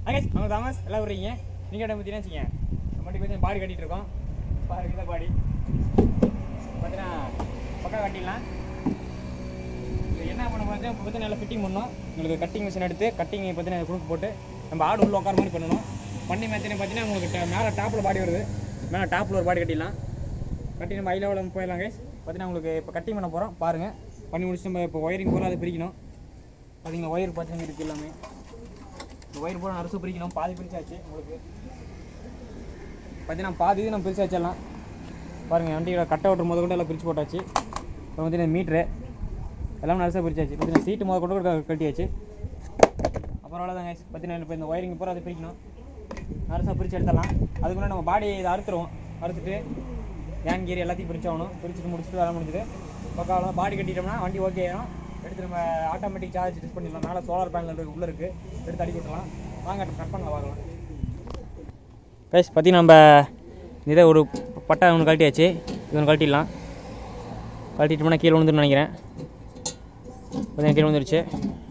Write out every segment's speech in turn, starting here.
Okay நம்ம Thomas எல்லாம் விடுறீங்க நீங்கள் இடம் பார்த்தீங்கன்னா வச்சுங்க வண்டி பற்றி பாடி கட்டிட்டு இருக்கோம் பாருங்க இதான் பாடி பார்த்தீங்கன்னா பக்கம் கட்டிடலாம் இது என்ன பண்ண பார்த்தா இப்போ பார்த்தீங்கன்னா நல்லா ஃபிட்டிங் பண்ணணும் உங்களுக்கு கட்டிங் மிஷின் எடுத்து கட்டிங் பார்த்தீங்கன்னா குறுக்கு போட்டு நம்ம ஆடு உள்ள உட்கார மாதிரி பண்ணணும் பண்ணி பார்த்தீங்கன்னா பார்த்தீங்கன்னா உங்களுக்கு ட- மேலே டாப்பில் பாடி வருது மேலே டாப்பில் ஒரு பாடி கட்டிடலாம் கட்டி நம்ம ஐ லெவலில் போயிடலாம் கைஸ் பார்த்தீங்கன்னா உங்களுக்கு இப்போ கட்டிங் பண்ண போகிறோம் பாருங்கள் பண்ணி முடிச்சுட்டு நம்ம இப்போ ஒயரிங் பூரா அதை பிரிக்கணும் பார்த்தீங்கன்னா ஒயர் பார்த்தீங்கன்னா இருக்குது எல்லாமே இந்த ஒயர் பூரா அரசு பிரிக்கணும் பாதி பிரிச்சாச்சு உங்களுக்கு பார்த்தீங்கன்னா பாதி இது நம்ம பிரிச்சு வச்சிடலாம் பாருங்கள் வண்டியோட கட்டை ஓட்டுற முத கொண்டு எல்லாம் பிரித்து போட்டாச்சு அப்புறம் பார்த்தீங்கன்னா மீட்ரு எல்லாம் நரிசாக பிரிச்சாச்சு பார்த்தீங்கன்னா சீட்டு முத கொண்டு கூட கட்டியாச்சு அப்புறம் அவ்வளோதாங்க பார்த்தீங்கன்னா இப்போ இந்த ஒயரிங் பூரா அதை பிரிக்கணும் நரிசாக பிரித்து எடுத்துடலாம் அதுக்குள்ளே நம்ம பாடி இதை அறுத்துருவோம் அறுத்துட்டு ஏன் கீரி எல்லாத்தையும் பிரிச்சாகணும் பிரிச்சுட்டு முடிச்சுட்டு வேலை முடிஞ்சுது பக்கம் அவ்வளோ பாடி கட்டிட்டோம்னா வண்டி ஓகே ஆயிடும் எடுத்து நம்ம ஆட்டோமேட்டிக் சார்ஜ் டிஸ் பண்ணிடலாம் மேலே சோலார் பேனல் இருக்கு உள்ளே இருக்குது எடுத்து அடி விட்டுலாம் வாங்க கட் பண்ணலாம் பார்க்கலாம் கைஸ் பார்த்தீங்கன்னா நம்ம இதை ஒரு பட்டா ஒன்று கழட்டியாச்சு இது ஒன்று கழட்டிடலாம் கழட்டிட்டோம்னா கீழே விழுந்துன்னு நினைக்கிறேன் பார்த்தீங்கன்னா கீழே விழுந்துருச்சு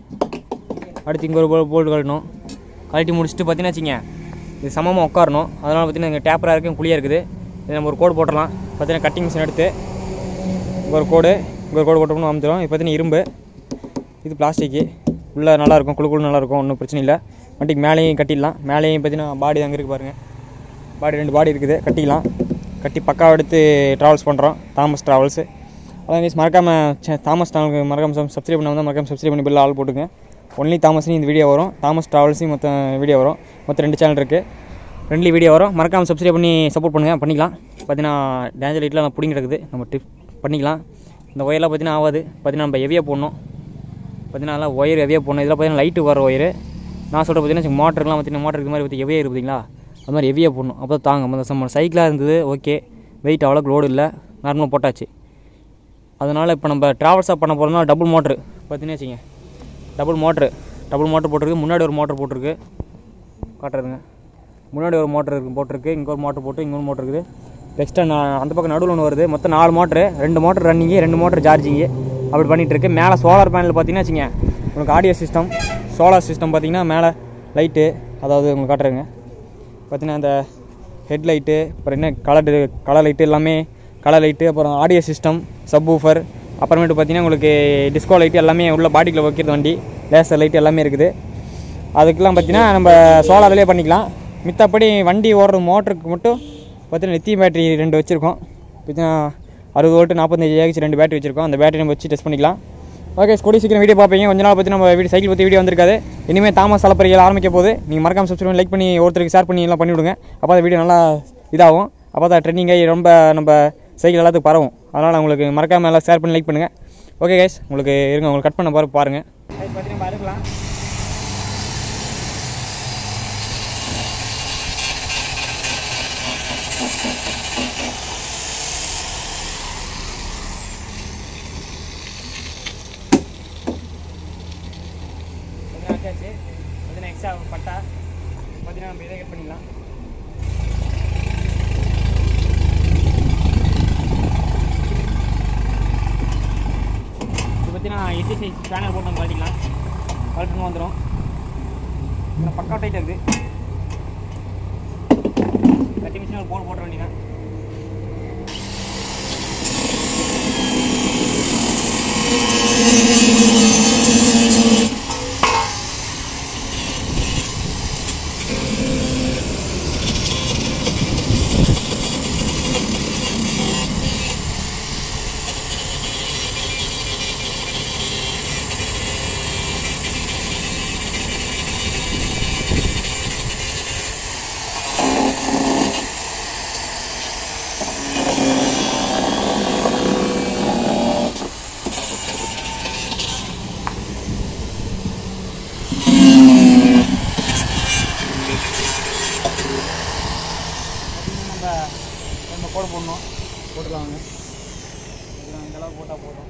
அடுத்து இங்கே ஒரு போல்டு கழட்டணும் கழட்டி முடிச்சுட்டு பார்த்தீங்கன்னா வச்சுங்க இது சமமாக உட்காரணும் அதனால் பார்த்தீங்கன்னா இங்கே டேப்பராக இருக்குது குழியாக இருக்குது இது நம்ம ஒரு கோடு போட்டுடலாம் பார்த்தீங்கன்னா கட்டிங் மிஷின் எடுத்து இங்கே ஒரு கோடு இங்கே ஒரு கோடு போட்டோம்னா அமுத்துரும் இது பார்த்தீங்கன்னா இரும்பு இது பிளாஸ்டிக்கு உள்ளே நல்லாயிருக்கும் குழு குழு நல்லாயிருக்கும் ஒன்றும் பிரச்சனை இல்லை வண்டிக்கு மேலேயும் கட்டிடலாம் மேலேயும் பார்த்தீங்கன்னா பாடி அங்கே இருக்குது பாருங்கள் பாடி ரெண்டு பாடி இருக்குது கட்டிக்கலாம் கட்டி பக்காவை எடுத்து ட்ராவல்ஸ் பண்ணுறோம் தாமஸ் ட்ராவல்ஸு அதான் guys மறக்காமல் தாமஸ் சேனலுக்கு மறக்காமல் சப்ஸ்கிரைப் பண்ணாமல் மறக்காமல் சப்ஸ்கிரைப் பண்ணி பில்ல ஆள் போட்டுங்க ஒன்லி தாமஸ்னு இந்த வீடியோ வரும் தாமஸ் ட்ராவல்ஸையும் மொத்த வீடியோ வரும் மொத்தம் ரெண்டு சேனல் இருக்குது ரெண்டுலேயும் வீடியோ வரும் மறக்காமல் சப்ஸ்கிரைப் பண்ணி சப்போர்ட் பண்ணுங்கள் பண்ணிக்கலாம் பார்த்தீங்கன்னா டேஞ்சர் லைட்லாம் நான் பிடிங்கி கிடக்குது நம்ம டிப் பண்ணிக்கலாம் இந்த ஒயர்லாம் பார்த்தீங்கன்னா ஆகாது பார்த்தீங்கன்னா நம்ம ஹெவியாக போடணும் பார்த்தீங்கன்னா நல்லா ஒயர் ஹெவியாக போடணும் இதில் பார்த்தீங்கன்னா லைட்டு வர ஒயரு நான் சொல்கிற பார்த்தீங்கன்னா மோட்டருக்குலாம் பார்த்தீங்கன்னா மோட்டர் இது மாதிரி பற்றி ஹெவியாக இருக்குது பார்த்தீங்களா அது மாதிரி ஹெவியாக போடணும் அப்போ தாங்க அந்த நம்ம சைக்கிளாக இருந்தது ஓகே வெயிட் அவ்வளோக்கு லோடு இல்லை நார்மலாக போட்டாச்சு அதனால் இப்போ நம்ம ட்ராவல்ஸாக பண்ண போகிறோம்னா டபுள் மோட்ரு பார்த்தீங்கன்னா வச்சுங்க டபுள் மோட்ரு டபுள் மோட்ரு போட்டிருக்கு முன்னாடி ஒரு மோட்ரு போட்டிருக்கு காட்டுறதுங்க முன்னாடி ஒரு மோட்ரு இருக்கு போட்டிருக்கு இங்கே ஒரு மோட்ரு போட்டு இங்கே ஒரு மோட்ரு இருக்குது எக்ஸ்ட்ரா நான் அந்த பக்கம் நடுவில் ஒன்று வருது மொத்தம் நாலு மோட்ரு ரெண்டு மோட்ரு ரன்னிங்கு ரெண்டு மோட்ரு சார்ஜிங்கு அப்படி பண்ணிகிட்டு இருக்கு மேலே சோலார் பேனல் பார்த்தீங்கன்னா வச்சுங்க உங்களுக்கு ஆடியோ சிஸ்டம் சோலார் சிஸ்டம் பார்த்தீங்கன்னா மேலே லைட்டு அதாவது உங்களுக்கு காட்டுறேங்க பார்த்தீங்கன்னா அந்த ஹெட்லைட்டு அப்புறம் என்ன கலர் கலர் லைட்டு எல்லாமே கலர் லைட்டு அப்புறம் ஆடியோ சிஸ்டம் சப் ஊஃபர் அப்புறமேட்டு பார்த்தீங்கன்னா உங்களுக்கு டிஸ்கோ லைட்டு எல்லாமே உள்ள பாடிக்குள்ள வைக்கிறது வண்டி லேசர் லைட் எல்லாமே இருக்குது அதுக்கெல்லாம் பார்த்தீங்கன்னா நம்ம சோலார்லேயே பண்ணிக்கலாம் மித்தபடி வண்டி ஓடுற மோட்டருக்கு மட்டும் பார்த்தீங்கன்னா லித்தியம் பேட்டரி ரெண்டு வச்சுருக்கோம் பார்த்தீங்கன்னா அறுபது வோல்ட்டு நாற்பத்தஞ்சு ஏஹெச் ரெண்டு பேட்டரி வச்சுருக்கோம் அந்த பேட்டரி நம்ம வச்சு டெஸ்ட் பண்ணிக்கலாம் ஓகே கூடி சீக்கிரம் வீடியோ பார்ப்பீங்க கொஞ்ச நாள் பற்றி நம்ம வீடியோ சைக்கிள் பற்றி வீடியோ வந்திருக்காது இனிமேல் தாமஸ் அலப்பறைகள் ஆரம்பிக்க போது நீங்கள் மறக்காம சப்ஸ்கிரைப் பண்ணி லைக் பண்ணி ஒருத்தருக்கு ஷேர் பண்ணி எல்லாம் பண்ணி விடுங்க அப்போ அந்த வீடியோ நல்லா இதாகும் அப்போ தான் ட்ரெண்டிங் ஆகி ரொம்ப நம்ம சைக்கிள் எல்லாத்துக்கும் பரவும் அதனால் உங்களுக்கு மறக்காம எல்லாம் ஷேர் பண்ணி லைக் பண்ணுங்கள் ஓகே கைஸ் உங்களுக்கு இருங்க உங்களுக்கு கட் பண்ண பாரு பாருங்கள் பற்றி நம்ம அறுக்கலாம் கொஞ்சம் ஆச்சாச்சு கொஞ்சம் எக்ஸ்ட்ரா பட்டா பார்த்தீங்கன்னா நம்ம இதை கட் பண்ணிடலாம் இது பார்த்தீங்கன்னா எட்டு சைஸ் பேனர் போட்டு நம்ம கழட்டிக்கலாம் கழட்டணும் வந்துடும் இதில் பக்கா டைட் இருக்குது கட்டி மிஷின் ஒரு போர்டு போட்ட வேண்டியதான் நம்ம நம்ம கோடு போடணும் போட்டுக்கலாம் வாங்க இதெல்லாம் இந்த அளவு போட்டால் போதும்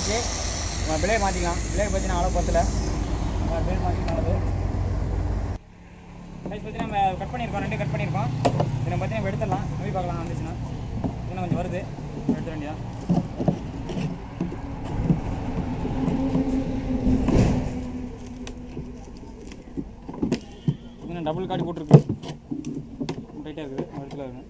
பண்ணியாச்சு நம்ம பிளேட் மாற்றிக்கலாம் பிளேட் பார்த்தீங்கன்னா அவ்வளோ பத்தல நம்ம பிளேட் மாற்றிக்கலாம் அது சைஸ் பற்றி நம்ம கட் பண்ணியிருக்கோம் ரெண்டு கட் பண்ணியிருக்கோம் இதை நம்ம பார்த்தீங்கன்னா எடுத்துடலாம் மூவி பார்க்கலாம் வந்துச்சுன்னா இன்னும் கொஞ்சம் வருது எடுத்துட வேண்டியதான் இன்னும் டபுள் காடி போட்டிருக்கு டைட்டாக இருக்குது ஒரு இடத்துல இருக்கு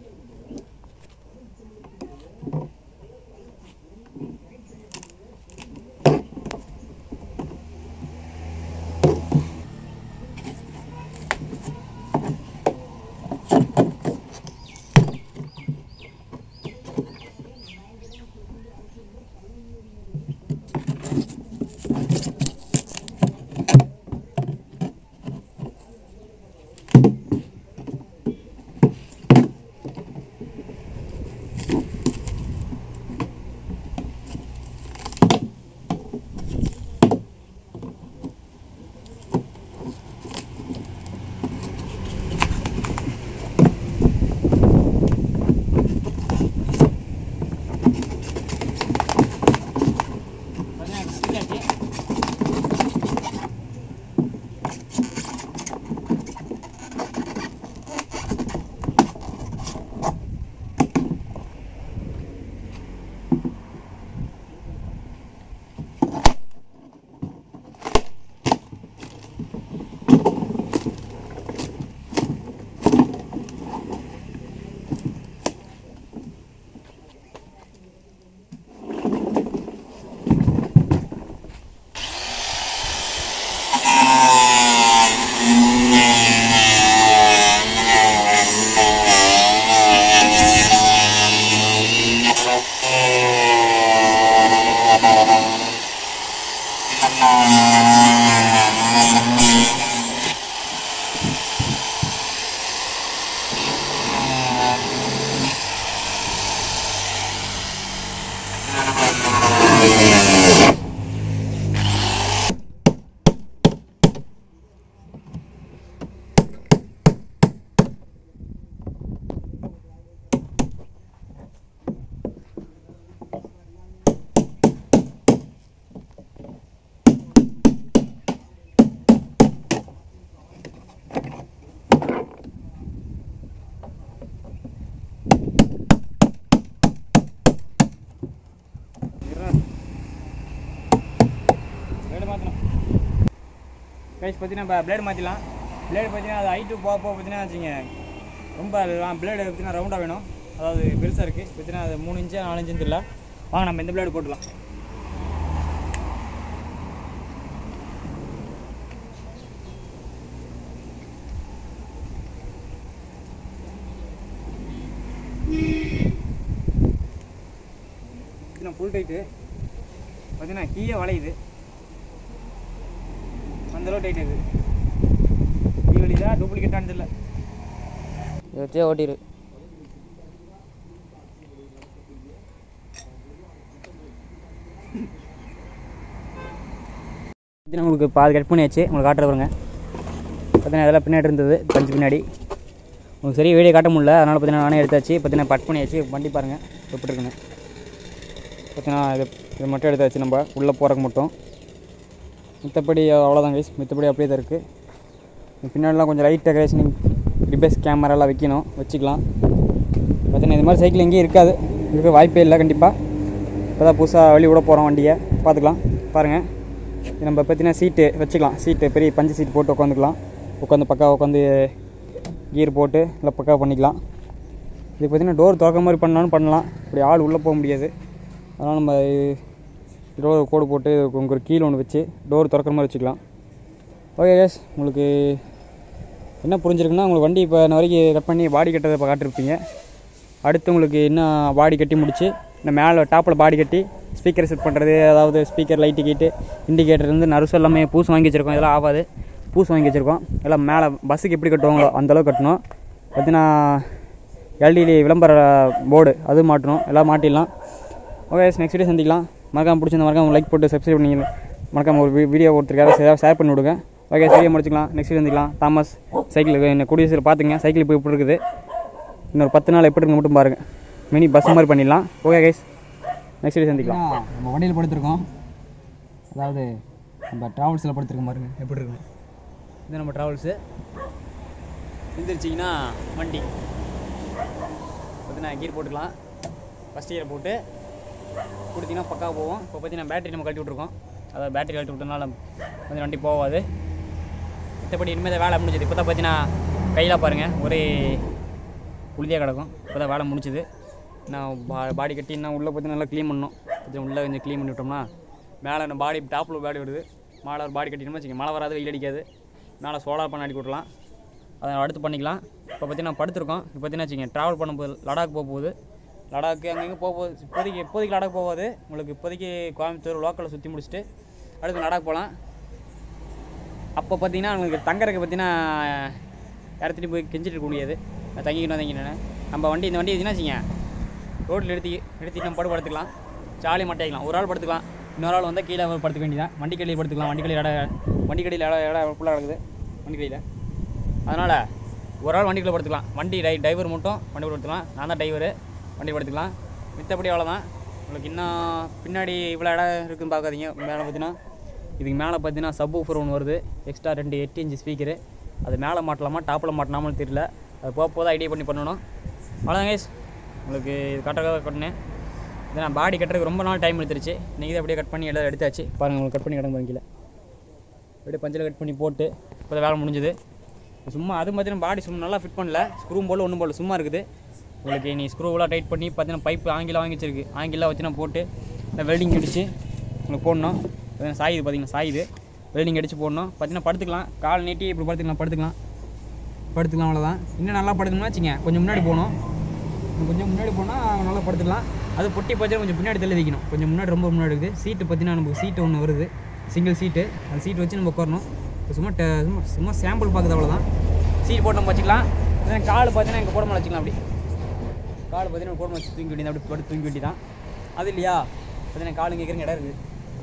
பார்த்தீங்கன்னா செஞ்சாச்சு பிளேடு மாற்றணும் கைஸ் பார்த்தீங்கன்னா இப்போ பிளேடு மாற்றிடலாம் பிளேடு பார்த்தீங்கன்னா அது ஹைட்டு போக போக பார்த்தீங்கன்னா வச்சுங்க ரொம்ப பிளேடு பார்த்தீங்கன்னா ரவுண்டாக வேணும் அதாவது பெருசாக இருக்குது பார்த்தீங்கன்னா அது மூணு இன்ச்சு நாலு இன்ச்சு தெரியல வாங்க நம்ம இந்த பிளேடு போட்டுடலாம் ஃபுல் டைட்டு பார்த்தீங்கன்னா கீழே வளையுது அந்தளவு டைட் இது கீ வலிதா டூப்ளிகேட்டானது இல்லை இதை வச்சே ஓட்டிடு உங்களுக்கு பாதி கட் பண்ணியாச்சு உங்களுக்கு காட்டுற பாருங்க பார்த்தீங்கன்னா இதெல்லாம் பின்னாடி இருந்தது பஞ்சு பின்னாடி உங்களுக்கு சரி வீடியோ காட்ட முடியல அதனால் பார்த்தீங்கன்னா நானே எடுத்தாச்சு பார்த்தீங்கன்னா கட் பண்ணியாச்சு வண்டி பாருங்கள் எப்படி இருக்குன்னு பார்த்தீங்கன்னா இது இது மட்டும் எடுத்தாச்சு நம்ம உள்ளே போகிறக்கு மட்டும் மற்றபடி அவ்வளோதான் கைஸ் மற்றபடி அப்படியே தான் இருக்குது பின்னாடிலாம் கொஞ்சம் லைட் டெக்கரேஷனிங் ரிபேஸ் கேமராலாம் வைக்கணும் வச்சுக்கலாம் பார்த்தீங்கன்னா இது மாதிரி சைக்கிள் எங்கேயும் இருக்காது இருக்க வாய்ப்பே இல்லை கண்டிப்பாக இப்போ தான் புதுசாக வெளியே விட போகிறோம் வண்டியை பார்த்துக்கலாம் பாருங்கள் இது நம்ம பார்த்தீங்கன்னா சீட்டு வச்சுக்கலாம் சீட்டு பெரிய பஞ்சு சீட் போட்டு உட்காந்துக்கலாம் உட்காந்து பக்கா உட்காந்து கீர் போட்டு இல்லை பக்கா பண்ணிக்கலாம் இது பார்த்தீங்கன்னா டோர் திறக்க மாதிரி பண்ணாலும் பண்ணலாம் இப்படி ஆள் உள்ளே போக முடியாது அதனால் நம்ம டோர் கோடு போட்டு உங்களுக்கு ஒரு கீழே ஒன்று வச்சு டோர் திறக்கிற மாதிரி வச்சுக்கலாம் ஓகே எஸ் உங்களுக்கு என்ன புரிஞ்சிருக்குன்னா உங்களுக்கு வண்டி இப்போ இன்ன வரைக்கும் கட் பண்ணி பாடி கட்டதை இப்போ காட்டிருப்பீங்க அடுத்து உங்களுக்கு என்ன பாடி கட்டி முடிச்சு இந்த மேலே டாப்பில் பாடி கட்டி ஸ்பீக்கர் செட் பண்ணுறது அதாவது ஸ்பீக்கர் லைட்டு கீட்டு இண்டிகேட்டர் இருந்து நறுசு எல்லாமே பூஸ் வாங்கி வச்சுருக்கோம் இதெல்லாம் ஆகாது பூஸ் வாங்கி வச்சுருக்கோம் எல்லாம் மேலே பஸ்ஸுக்கு எப்படி கட்டுவாங்களோ அந்தளவுக்கு கட்டணும் பார்த்தீங்கன்னா எல்டிடி விளம்பர போர்டு அது மாட்டணும் எல்லாம் மாட்டிடலாம் ஓகே நெக்ஸ்ட் வீடியோ சந்திக்கலாம் மறக்காம பிடிச்சிருந்த மறக்காம லைக் போட்டு சப்ஸ்கிரைப் பண்ணி மறக்காம ஒரு வீடியோ ஒருத்தருக்காக ஷேர் பண்ணி விடுங்க ஓகே வீடியோ முடிச்சுக்கலாம் நெக்ஸ்ட் வீடியோ சந்திக்கலாம் தாமஸ் சைக்கிள் என்ன கூடிய சீக்கிரம் பார்த்துங்க சைக்கிள் இப்போ எப்படி இருக்குது இன்னொரு பத்து நாள் எப்படி இருக்கு மட்டும் பாருங்கள் மினி பஸ் மாதிரி பண்ணிடலாம் ஓகே கைஸ் நெக்ஸ்ட் வீடியோ சந்திக்கலாம் நம்ம வண்டியில் படுத்திருக்கோம் அதாவது நம்ம ட்ராவல்ஸில் படுத்துருக்க பாருங்க எப்படி இருக்கு இது நம்ம ட்ராவல்ஸு எந்திரிச்சிங்கன்னா வண்டி பார்த்தீங்கன்னா கீர் போட்டுக்கலாம் ஃபஸ்ட் இயரை போட்டு கொடுத்தீங்கன்னா பக்கா போவோம் இப்போ பார்த்தீங்கன்னா பேட்டரி நம்ம கழட்டி விட்ருக்கோம் அதாவது பேட்டரி கழட்டி விட்டனால கொஞ்சம் வண்டி போகாது மற்றபடி இனிமேல் தான் வேலை முடிஞ்சது இப்போ தான் பார்த்தீங்கன்னா கையில் பாருங்கள் ஒரே உளுதியாக கிடக்கும் இப்போ தான் வேலை முடிஞ்சுது நான் பா பாடி கட்டி இன்னும் உள்ளே பார்த்து நல்லா க்ளீன் பண்ணணும் கொஞ்சம் உள்ளே கொஞ்சம் க்ளீன் பண்ணி விட்டோம்னா மேலே நம்ம பாடி டாப்பில் பாடி வருது மேலே ஒரு பாடி கட்டினோம்னு வச்சுக்கோங்க மழை வராது வெயில் அடிக்காது மேலே சோலார் பண்ண அடிக்க விட்றலாம் அதை அடுத்து பண்ணிக்கலாம் இப்போ பார்த்தீங்கன்னா படுத்திருக்கோம் இப்போ பார்த்தீங்கன்னா வச்சுக்கோங்க ட்ராவல் பண்ணும்போது லடாக் போக போகுது லடாக்கு அங்கங்கே போக போகுது இப்போதைக்கு இப்போதைக்கு லடாக் போகாது உங்களுக்கு இப்போதைக்கு கோயம்புத்தூர் லோக்கலில் சுற்றி முடிச்சுட்டு அடுத்து லடாக் போகலாம் அப்போ பார்த்தீங்கன்னா உங்களுக்கு தங்கறதுக்கு பார்த்தீங்கன்னா இடத்துட்டு போய் கெஞ்சிட்டு இருக்க முடியாது நான் தங்கிக்கணும் தங்கினேன் நம்ம வண்டி இந்த வண்டி இருந்துச்சுன்னா வச்சுங்க ரோட்டில் நிறுத்தி நிறுத்திட்டு நம்ம படு படுத்துக்கலாம் ஜாலி மட்டைக்கலாம் ஒரு ஆள் படுத்துக்கலாம் இன்னொரு ஆள் வந்தால் கீழே படுத்துக்க வேண்டியதான் வண்டி கடையில் படுத்துக்கலாம் வண்டி கடையில் இடம் வண்டி கடையில் இடம் இடம் ஃபுல்லாக கிடக்குது வண்டி கடையில் அதனால் ஒரு ஆள் வண்டிக்குள்ளே படுத்துக்கலாம் வண்டி டை டிரைவர் மட்டும் வண்டி படுத்துக்கலாம் நான் தான் டிரைவரு வண்டி படுத்துக்கலாம் மித்தபடி அவ்வளோதான் உங்களுக்கு இன்னும் பின்னாடி இவ்வளோ இடம் இருக்குன்னு பார்க்காதீங்க மேலே பார்த்தீங்கன்னா இதுக்கு மேலே பார்த்தீங்கன்னா சப் ஊஃபர் ஒன்று வருது எக்ஸ்ட்ரா ரெண்டு எட்டு இன்ச்சு ஸ்பீக்கரு அது மேலே மாட்டலாமா டாப்பில் மாட்டினாமல் தெரியல அது போக போது ஐடியா பண்ணி பண்ணணும் அவ்வளோதான் கைஸ் உங்களுக்கு இது கட்டுறதுக்காக கட்டினேன் இது நான் பாடி கட்டுறதுக்கு ரொம்ப நாள் டைம் எடுத்துருச்சு இன்றைக்கி தான் அப்படியே கட் பண்ணி எல்லாம் எடுத்தாச்சு பாருங்கள் உங்களுக்கு கட் பண்ணி கிடங்க கீழே அப்படியே பஞ்சில் கட் பண்ணி போட்டு இப்போ தான் வேலை முடிஞ்சுது சும்மா அது பார்த்தீங்கன்னா பாடி சும்மா நல்லா ஃபிட் பண்ணல ஸ்க்ரூ போல ஒன்றும் போல சும்மா இருக்குது உங்களுக்கு நீ ஸ்க்ரூவெலாம் டைட் பண்ணி பார்த்தீங்கன்னா பைப்பு ஆங்கிலம் வாங்கி வச்சிருக்கு ஆங்கிலாம் வச்சு நான் போட்டு இந்த வெல்டிங் அடித்து உங்களுக்கு போடணும் பார்த்தீங்கன்னா சாயுது பார்த்தீங்கன்னா சாயுது வெல்டிங் அடித்து போடணும் பார்த்தீங்கன்னா படுத்துக்கலாம் கால் நீட்டி இப்படி படுத்துக்கலாம் படுத்துக்கலாம் படுத்துக்கலாம் அவ்வளோதான் இன்னும் நல்லா படுக்கணும்னா வச்சுங்க கொஞ்சம் முன்னாடி போகணும் இன்னும் கொஞ்சம் முன்னாடி போனால் நல்லா படுத்துக்கலாம் அது பொட்டி பார்த்தீங்கன்னா கொஞ்சம் பின்னாடி தள்ளி வைக்கணும் கொஞ்சம் முன்னாடி ரொம்ப முன்னாடி இருக்குது சீட்டு பார்த்தீங்கன்னா நமக்கு சீட்டு ஒன்று வருது சிங்கிள் சீட்டு அந்த சீட் வச்சு நம்ம உட்காரணும் இப்போ சும்மா ட சும்மா சும்மா சாம்பிள் பார்க்குது அவ்வளோதான் சீட் போட்டு நம்ம வச்சுக்கலாம் இல்லைன்னா கால் பார்த்தீங்கன்னா எங்கள் போட வச்சுக்கலாம் அப்படி கால் பார்த்தீங்கன்னா போட வச்சு தூங்கி வேண்டியது அப்படி படுத்து தூங்கி வேண்டியதான் அது இல்லையா பார்த்தீங்கன்னா கால் கேட்குறங்க இடம் இருக்குது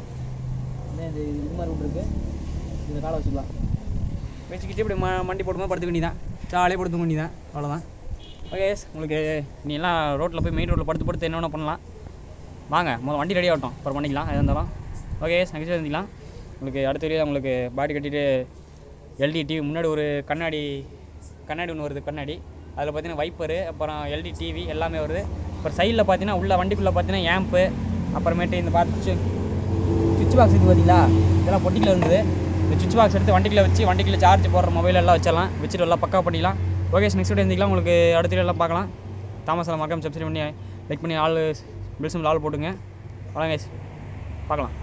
இந்த இது இது மாதிரி ஒன்று இருக்குது இந்த காலை வச்சுக்கலாம் வச்சுக்கிட்டு இப்படி ம மண்டி போடும்போது படுத்துக்க வேண்டியதான் ஜாலியாக படுத்துக்க வேண்டியதான் அவ்வளோதான் ஓகே உங்களுக்கு நீ எல்லாம் ரோட்டில் போய் மெயின் ரோட்டில் படுத்து படுத்து என்ன வேணா பண்ணலாம் வாங்க முதல்ல வண்டி ரெடி ஆகட்டும் அப்புறம் பண்ணிக்கலாம் எதாக இருந்தாலும் ஓகே நெக்ஸ்ட் இருந்துக்கலாம் உங்களுக்கு அடுத்த வீடியோ உங்களுக்கு பாடி கட்டிட்டு எல்டி டிவி முன்னாடி ஒரு கண்ணாடி கண்ணாடி ஒன்று வருது கண்ணாடி அதில் பார்த்தீங்கன்னா வைப்பரு அப்புறம் எல்டி டிவி எல்லாமே வருது அப்புறம் சைடில் பார்த்தீங்கன்னா உள்ள வண்டிக்குள்ளே பார்த்தீங்கன்னா ஏம்பு அப்புறமேட்டு இந்த பார்த்து சுவிட்ச் பாக்ஸ் இது பார்த்தீங்களா இதெல்லாம் பொட்டிக்கில் இருந்தது இந்த சுவிட்ச் பாக்ஸ் எடுத்து வண்டிக்குள்ள வச்சு வண்டிக்குள்ள சார்ஜ் போடுற மொபைல் எல்லாம் வச்சிடலாம் வச்சுட்டு எல்லாம் பக்கா பண்ணிக்கலாம் ஓகே நெக்ஸ்ட் வீடியோ இருந்திக்கலாம் உங்களுக்கு அடுத்த வீடியோ எல்லாம் பார்க்கலாம் தாமஸ் மக்கம் சப்ஸ்கிரைப் பண்ணி லைக் பண்ணி ஆள் பில்ஸும் ஆள் போட்டுங்க வணக்கம் guys. பார்க்கலாம்